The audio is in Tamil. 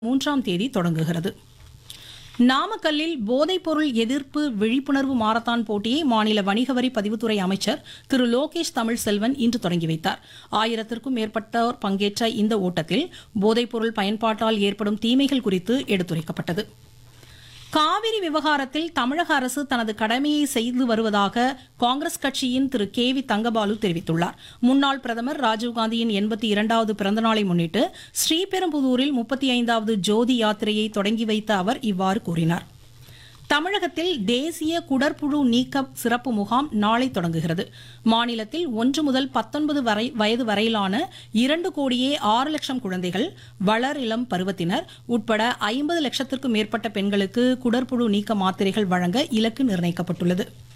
மூன்றாம் தேதி தொடங்குகிறது நாமக்கல்லில் போதைப்பொருள் எதிர்ப்பு விழிப்புணர்வு மாரத்தான் போட்டியை மாநில வணிக வரி பதிவுத்துறை அமைச்சர் திரு லோகேஷ் தமிழ்செல்வன் இன்று தொடங்கி வைத்தார் ஆயிரத்திற்கும் மேற்பட்டோர் பங்கேற்ற இந்த ஓட்டத்தில் போதைப்பொருள் பயன்பாட்டால் ஏற்படும் தீமைகள் குறித்து எடுத்துரைக்கப்பட்டது காவிரி விவகாரத்தில் தமிழக அரசு தனது கடமையை செய்து வருவதாக காங்கிரஸ் கட்சியின் திரு கே வி தங்கபாலு தெரிவித்துள்ளார் முன்னாள் பிரதமர் ராஜீவ்காந்தியின் எண்பத்தி இரண்டாவது பிறந்தநாளை முன்னிட்டு ஸ்ரீபெரும்புதூரில் முப்பத்தி ஐந்தாவது ஜோதி யாத்திரையை தொடங்கி வைத்த அவர் இவ்வாறு கூறினார் தமிழகத்தில் தேசிய குடற்புழு நீக்க சிறப்பு முகாம் நாளை தொடங்குகிறது மாநிலத்தில் ஒன்று முதல் பத்தொன்பது வரை வயது வரையிலான இரண்டு கோடியே ஆறு லட்சம் குழந்தைகள் வளர் இளம் பருவத்தினர் உட்பட ஐம்பது லட்சத்திற்கும் மேற்பட்ட பெண்களுக்கு குடற்புழு நீக்க மாத்திரைகள் வழங்க இலக்கு நிர்ணயிக்கப்பட்டுள்ளது